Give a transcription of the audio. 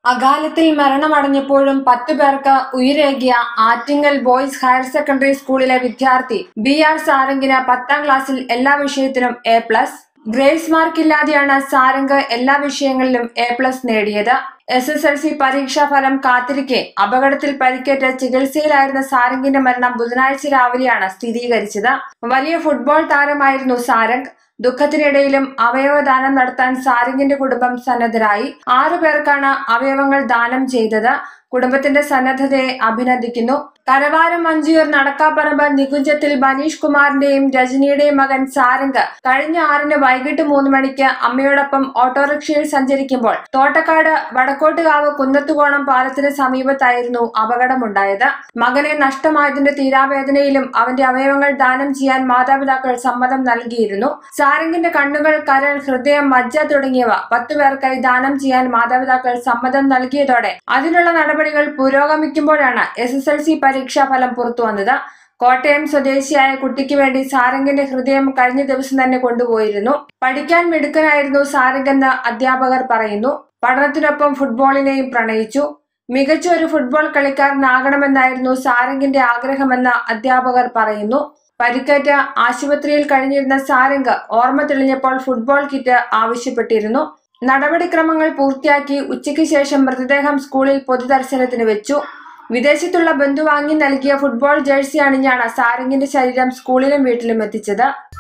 അകാലത്തിൽ മരണമടഞ്ഞപ്പോഴും പത്തു പേർക്ക് ഉയിരേകിയ ആറ്റിങ്ങൽ ബോയ്സ് ഹയർ സെക്കൻഡറി സ്കൂളിലെ വിദ്യാർത്ഥി ബി ആർ സാരംഗിന് പത്താം ക്ലാസ്സിൽ എല്ലാ വിഷയത്തിനും എ പ്ലസ് ഗ്രേസ് മാർക്ക് ഇല്ലാതെയാണ് സാരംഗ് എല്ലാ വിഷയങ്ങളിലും എ പ്ലസ് നേടിയത് എസ് എസ് എൽ സി പരീക്ഷാ ഫലം കാത്തിരിക്കെ അപകടത്തിൽ പരിക്കേറ്റ് ചികിത്സയിലായിരുന്ന സാരംഗിന്റെ മരണം ബുധനാഴ്ച രാവിലെയാണ് സ്ഥിരീകരിച്ചത് വലിയ ഫുട്ബോൾ താരമായിരുന്നു സാരംഗ് ദുഃഖത്തിനിടയിലും അവയവദാനം നടത്താൻ സാരംഗിന്റെ കുടുംബം സന്നദ്ധരായി ആറു പേർക്കാണ് അവയവങ്ങൾ ദാനം ചെയ്തത് കുടുംബത്തിന്റെ സന്നദ്ധതയെ അഭിനന്ദിക്കുന്നു കരവാരം മഞ്ചൂർ നടക്കാപ്പറമ്പ് നികുഞ്ചത്തിൽ ബനീഷ് കുമാറിന്റെയും രജനിയുടെയും മകൻ സാരംഗ് കഴിഞ്ഞ ആറിന് വൈകിട്ട് മൂന്ന് മണിക്ക് അമ്മയോടൊപ്പം ഓട്ടോറിക്ഷയിൽ സഞ്ചരിക്കുമ്പോൾ തോട്ടക്കാട് വടക്കോട്ടുകാവ് കുന്നത്തുകോണം പാലത്തിന് സമീപത്തായിരുന്നു അപകടമുണ്ടായത് മകനെ നഷ്ടമായതിന്റെ തീരാവേദനയിലും അവന്റെ അവയവങ്ങൾ ദാനം ചെയ്യാൻ മാതാപിതാക്കൾ സമ്മതം നൽകിയിരുന്നു സാരംഗിന്റെ കണ്ണുകൾ കരൾ ഹൃദയം മജ്ജ തുടങ്ങിയവ പത്തു പേർക്കായി ദാനം ചെയ്യാൻ മാതാപിതാക്കൾ സമ്മതം നൽകിയതോടെ അതിനുള്ള നടപടികൾ പുരോഗമിക്കുമ്പോഴാണ് എസ് എസ് എൽ സി പരീക്ഷാ ഫലം പുറത്തുവന്നത് കോട്ടയം സ്വദേശിയായ കുട്ടിക്ക് വേണ്ടി സാരംഗിന്റെ ഹൃദയം കഴിഞ്ഞ ദിവസം തന്നെ കൊണ്ടുപോയിരുന്നു പഠിക്കാൻ മിടുക്കനായിരുന്നു സാരംഗെന്ന് അധ്യാപകർ പറയുന്നു പഠനത്തിനൊപ്പം ഫുട്ബോളിനെയും പ്രണയിച്ചു മികച്ച ഒരു ഫുട്ബോൾ കളിക്കാരനാകണമെന്നായിരുന്നു സാരംഗിന്റെ ആഗ്രഹമെന്ന് അധ്യാപകർ പറയുന്നു പരിക്കേറ്റ് ആശുപത്രിയിൽ കഴിഞ്ഞിരുന്ന സാരംഗ് ഓർമ്മ തെളിഞ്ഞപ്പോൾ ഫുട്ബോൾ കിറ്റ് ആവശ്യപ്പെട്ടിരുന്നു നടപടിക്രമങ്ങൾ പൂർത്തിയാക്കി ഉച്ചയ്ക്ക് ശേഷം മൃതദേഹം സ്കൂളിൽ പൊതുദർശനത്തിന് വെച്ചു വിദേശത്തുള്ള ബന്ധു വാങ്ങി നൽകിയ ഫുട്ബോൾ ജേഴ്സി അണിഞ്ഞാണ് സാരംഗിന്റെ ശരീരം സ്കൂളിലും വീട്ടിലും എത്തിച്ചത്